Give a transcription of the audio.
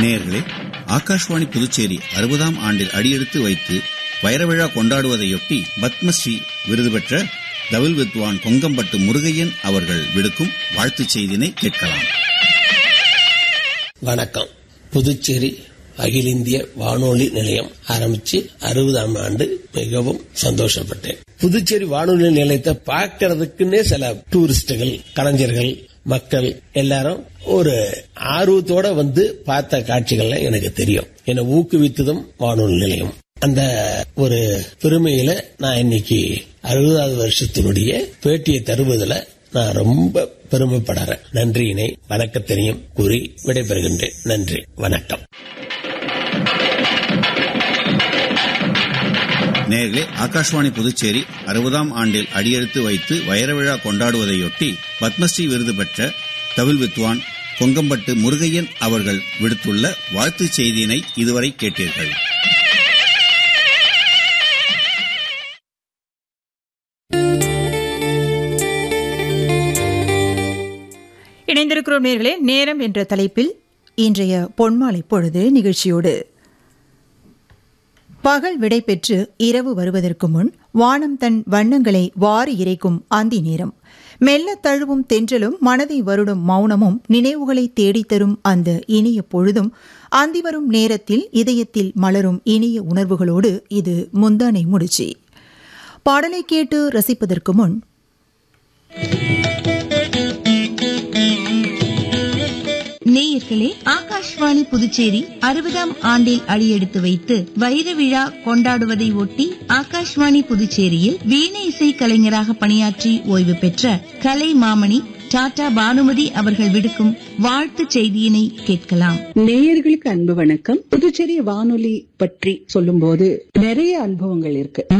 நேயர்களே ஆகாஷ்வாணி புதுச்சேரி அறுபதாம் ஆண்டில் அடியெடுத்து வைத்து வைரவிழா கொண்டாடுவதையொட்டி பத்மஸ்ரீ விருது பெற்ற தவில் வித்வான் கொங்கம்பட்டு முருகையன் அவர்கள் விடுக்கும் வாழ்த்துச் செய்தினை கேட்கலாம் வணக்கம் புதுச்சேரி அகில இந்திய வானொலி நிலையம் ஆரம்பிச்சு அறுபதாம் ஆண்டு மிகவும் சந்தோஷப்பட்டேன் புதுச்சேரி வானொலி நிலையத்தை பார்க்கறதுக்குன்னே சில டூரிஸ்டுகள் கலைஞர்கள் மக்கள் எல்லாரும் ஒரு ஆர்வத்தோட வந்து பார்த்த காட்சிகள்லாம் எனக்கு தெரியும் என்னை ஊக்குவித்ததும் வானொலி நிலையம் அந்த ஒரு பெருமையில நான் இன்னைக்கு அறுபதாவது வருஷத்தினுடைய பேட்டியை தருவதில் நான் ரொம்ப பெருமைப்படுறேன் நன்றியினை வணக்கத்தினையும் கூறி விடைபெறுகின்றேன் நன்றி வணக்கம் நேர்களே ஆகாஷ்வாணி புதுச்சேரி அறுபதாம் ஆண்டில் அடியெடுத்து வைத்து வைரவிழா கொண்டாடுவதையொட்டி பத்மஸ்ரீ விருது பெற்ற தவில் வித்வான் கொங்கம்பட்டு முருகையன் அவர்கள் விடுத்துள்ள வாழ்த்துச் செய்தியினை இதுவரை கேட்டீர்கள் இணைந்திருக்கிறோம் நேர்களே நேரம் என்ற தலைப்பில் இன்றைய பொன்மாலை பொழுது நிகழ்ச்சியோடு பகல் விடை பெற்று இரவு வருவதற்கு முன் வானம் தன் வண்ணங்களை வாரி இறைக்கும் அந்தி நேரம் மெல்ல தழுவும் தென்றலும் மனதை வருடும் மௌனமும் நினைவுகளை தேடித்தரும் அந்த இனிய பொழுதும் அந்தி வரும் நேரத்தில் இதயத்தில் மலரும் இனிய உணர்வுகளோடு இது முந்தானை முடிச்சி பாடலை கேட்டு ரசிப்பதற்கு முன் நேயர்களே ஆகாஷ்வாணி புதுச்சேரி அறுபதாம் ஆண்டில் அடியெடுத்து வைத்து வைர விழா கொண்டாடுவதை ஒட்டி ஆகாஷ்வாணி புதுச்சேரியில் வீணை இசை கலைஞராக பணியாற்றி ஓய்வு பெற்ற கலை மாமணி டாடா பானுமதி அவர்கள் விடுக்கும் வாழ்த்து செய்தியினை கேட்கலாம் நேயர்களுக்கு அன்பு வணக்கம் புதுச்சேரி வானொலி பற்றி சொல்லும்போது நிறைய அனுபவங்கள் இருக்கு